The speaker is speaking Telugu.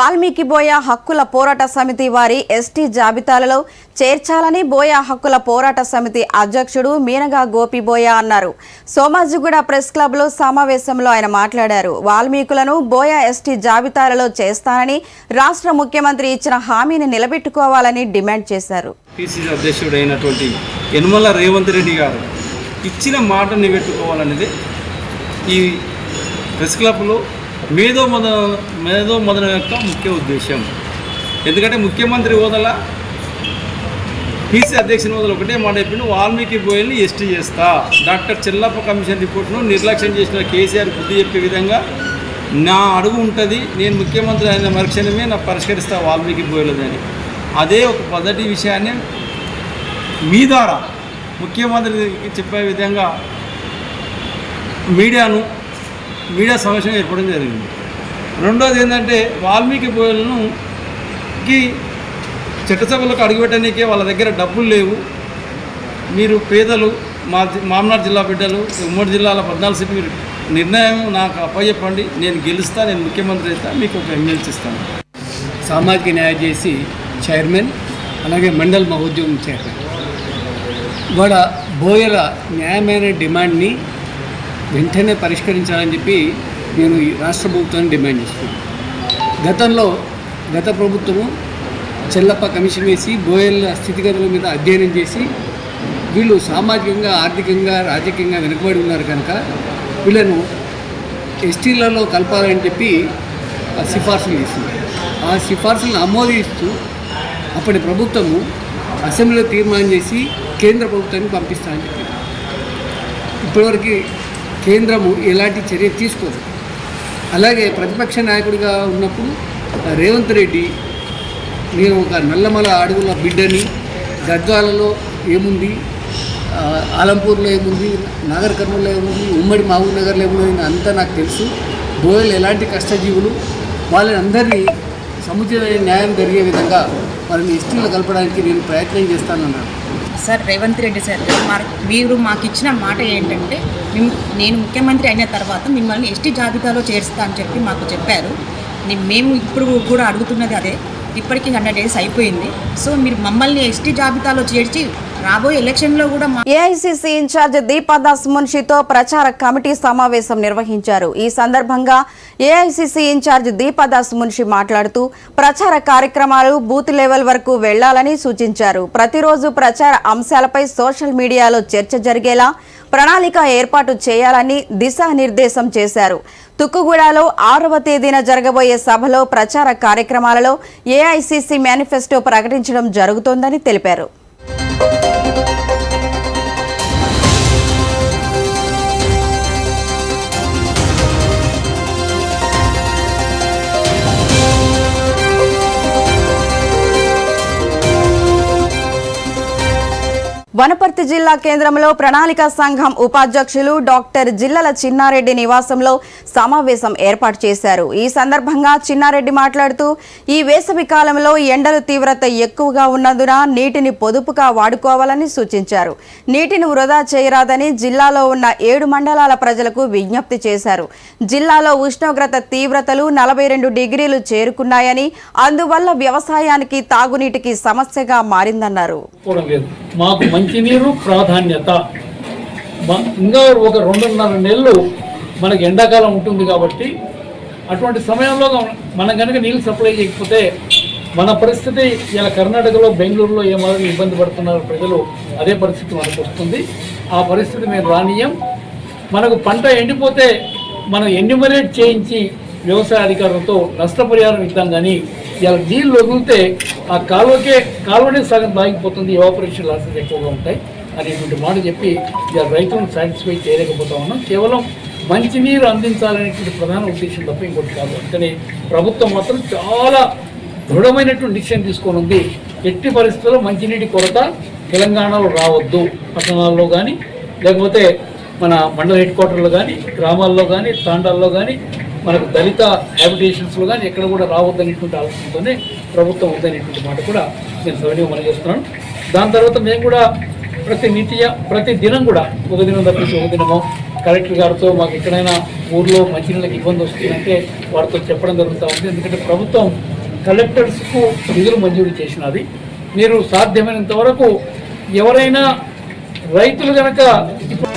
వాల్మీకి బోయ హక్కుల పోరాట సమితి వారి ఎస్టీ జాబితాలలో చేర్చాలని బోయ హక్కుల పోరాట సమితి అధ్యక్షుడు మీనగా గోపిబోయ అన్నారు సోమాజిగూడ ప్రెస్ క్లబ్లో సమావేశంలో ఆయన మాట్లాడారు వాల్మీకులను బోయ ఎస్టీ జాబితాలలో చేస్తానని రాష్ట్ర ముఖ్యమంత్రి ఇచ్చిన హామీని నిలబెట్టుకోవాలని డిమాండ్ చేశారు పిసిసి అధ్యక్షుడు అయినటువంటి యనమల రేవంత్ రెడ్డి గారు ఇచ్చిన మాట నిలబెట్టుకోవాలనేది ఈ ప్రెస్ క్లబ్లో మేధో మదన మేధో మదన యొక్క ముఖ్య ఉద్దేశం ఎందుకంటే ముఖ్యమంత్రి హోదల పీసీ అధ్యక్షుని హోదల ఒకటే మాట చెప్పిండు వాల్మీకి బోయల్ని ఎస్టీ చేస్తా డాక్టర్ చెల్లప్ప కమిషన్ రిపోర్ట్ను నిర్లక్ష్యం చేసిన కేసీఆర్ బుద్ధి చెప్పే విధంగా నా అడుగు ఉంటుంది నేను ముఖ్యమంత్రి అయిన మరుక్షణమే నా పరిష్కరిస్తా వాల్మీకి బోయలదని అదే ఒక పద్ధతి విషయాన్ని మీ ద్వారా ముఖ్యమంత్రికి చెప్పే విధంగా మీడియాను మీడియా సమావేశం ఏర్పడడం జరిగింది రెండోది ఏంటంటే వాల్మీకి బోయలను కి చట్టసభలకు అడుగుపెట్టడానికే వాళ్ళ దగ్గర డబ్బులు లేవు మీరు పేదలు మా జి- మామనాడు జిల్లా బిడ్డలు ఉమ్మడి జిల్లాల పద్నాలుగు సీట్లు మీరు నిర్ణయం నాకు అప్పచెప్పండి నేను గెలుస్తా నేను ముఖ్యమంత్రి అయితే మీకు ఒక ఎమ్మెల్సీ ఇస్తాను సామాజిక న్యాయ చేసి చైర్మన్ అలాగే మండల్ మహోద్యోగం చైర్మన్ ఇవాళ బోయల న్యాయమైన డిమాండ్ని వెంటనే పరిష్కరించాలని చెప్పి నేను ఈ రాష్ట్ర ప్రభుత్వాన్ని డిమాండ్ చేస్తున్నాను గతంలో గత ప్రభుత్వము చెల్లప్ప కమిషన్ వేసి బోయల స్థితిగతుల మీద అధ్యయనం చేసి వీళ్ళు సామాజికంగా ఆర్థికంగా రాజకీయంగా వెనుకబడి ఉన్నారు కనుక వీళ్ళను ఎస్టీలలో కలపాలని చెప్పి ఆ సిఫార్సులు చేసింది ఆ సిఫార్సులను ఆమోదిస్తూ అప్పటి ప్రభుత్వము అసెంబ్లీలో తీర్మానం చేసి కేంద్ర ప్రభుత్వానికి పంపిస్తామని చెప్పింది ఇప్పటివరకు కేంద్రము ఎలాంటి చర్య తీసుకోదు అలాగే ప్రతిపక్ష నాయకుడిగా ఉన్నప్పుడు రేవంత్ రెడ్డి నేను ఒక నల్లమల అడుగుల బిడ్డని గద్వాలలో ఏముంది ఆ, ఆలంపూర్లో ఏముంది నాగర్ కర్నూలులో ఏముంది ఉమ్మడి మహబూబ్ నగర్లో ఏముంది అంతా నాకు తెలుసు బోయలు ఎలాంటి కష్టజీవులు వాళ్ళని అందరినీ సముచితమైన న్యాయం జరిగే విధంగా వాళ్ళని ఎస్టీలో కలపడానికి నేను ప్రయత్నం చేస్తానన్నాను సార్ రేవంత్ రెడ్డి సార్ మా మీరు మాకు ఇచ్చిన మాట ఏంటంటే మిమ్- నేను ముఖ్యమంత్రి అయిన తర్వాత మిమ్మల్ని ఎస్టీ జాబితాలో చేరుస్తా అని చెప్పి మాకు చెప్పారు నే- మేము ఇప్పుడు కూడా అడుగుతున్నది అదే ఇప్పటికీ హండ్రెడ్ డేస్ అయిపోయింది సో మీరు మమ్మల్ని ఎస్టీ జాబితాలో చేర్చి రాబోయే ఎలక్షన్లో కూడా మా ఏఐసిసి ఇన్ఛార్జ్ దీపాదాస్ మున్షితో ప్రచార కమిటీ సమావేశం నిర్వహించారు ఈ సందర్భంగా ఏఐసిసి ఇన్ఛార్జ్ దీపాదాస్ మున్షి మాట్లాడుతూ ప్రచార కార్యక్రమాలు బూత్ లెవెల్ వరకు వెళ్లాలని సూచించారు ప్రతిరోజు ప్రచార అంశాలపై సోషల్ మీడియాలో చర్చ జరిగేలా ప్రణాళిక ఏర్పాటు చేయాలని దిశానిర్దేశం చేశారు తుక్కుగూడలో ఆరవ తేదీన జరగబోయే సభలో ప్రచార కార్యక్రమాలలో ఏఐసిసి మేనిఫెస్టో ప్రకటించడం జరుగుతోందని తెలిపారు వనపర్తి జిల్లా కేంద్రంలో ప్రణాళిక సంఘం ఉపాధ్యక్షులు డాక్టర్ జిల్లల చిన్నారెడ్డి నివాసంలో సమావేశం ఏర్పాటు చేశారు ఈ సందర్భంగా చిన్నారెడ్డి మాట్లాడుతూ ఈ వేసవి కాలంలో ఎండల తీవ్రత ఎక్కువగా ఉన్నందున నీటిని పొదుపుగా వాడుకోవాలని సూచించారు నీటిని వృధా చేయరాదని జిల్లాలో ఉన్న ఏడు మండలాల ప్రజలకు విజ్ఞప్తి చేశారు జిల్లాలో ఉష్ణోగ్రత తీవ్రతలు నలభై రెండు డిగ్రీలు చేరుకున్నాయని అందువల్ల వ్యవసాయానికి తాగునీటికి సమస్యగా మారిందన్నారు పోవడం లేదు మాకు మంచినీరు ప్రాధాన్యత మ- ఇంకా ఒక రెండున్నర నెలలు మనకి ఎండాకాలం ఉంటుంది కాబట్టి అటువంటి సమయంలో మనం కనుక నీళ్ళు సప్లై చేయకపోతే మన పరిస్థితి ఇలా కర్ణాటకలో బెంగళూరులో ఏ మాదిరి ఇబ్బంది పడుతున్నారు ప్రజలు అదే పరిస్థితి మనకు వస్తుంది ఆ పరిస్థితి మేము రానియం మనకు పంట ఎండిపోతే మనం ఎన్యూమరేట్ చేయించి వ్యవసాయ అధికారులతో నష్టపరిహారం ఇద్దాం కానీ ఇలా నీళ్ళు వదిలితే ఆ కాలువకే కాలువనే సగం తాగిపోతుంది ఎవాపరేషన్ లాసెస్ ఎక్కువగా ఉంటాయి అనేటువంటి మాట చెప్పి ఇలా రైతులను సాటిస్ఫై చేయలేకపోతా ఉన్నాం కేవలం మంచినీరు అందించాలనేటువంటి ప్రధాన ఉద్దేశం తప్ప ఇంకోటి కాదు అందుకని ప్రభుత్వం మాత్రం చాలా దృఢమైనటువంటి డిసిషన్ తీసుకొని ఉంది ఎట్టి పరిస్థితుల్లో మంచినీటి కొరత తెలంగాణలో రావద్దు పట్టణాల్లో కానీ లేకపోతే మన మండల హెడ్ క్వార్టర్లో కానీ గ్రామాల్లో కానీ తాండాల్లో కానీ మనకు దళిత హ్యాబిటేషన్స్లో కానీ ఎక్కడ కూడా రావద్దనేటువంటి ఆలోచనతోనే ప్రభుత్వం ఉందనేటువంటి మాట కూడా నేను సవినీయం మనం చేస్తున్నాను దాని తర్వాత మేము కూడా ప్రతి నిత్య ప్రతి దినం కూడా ఒక దినం తప్పించి ఒక దినమో కలెక్టర్ గారితో మాకు ఎక్కడైనా ఊర్లో మంచినీళ్ళకి ఇబ్బంది వస్తుందంటే వారితో చెప్పడం జరుగుతూ ఉంది ఎందుకంటే ప్రభుత్వం కలెక్టర్స్కు నిధులు మంజూరు చేసినది మీరు సాధ్యమైనంత వరకు ఎవరైనా రైతులు కనుక ఇప్పుడు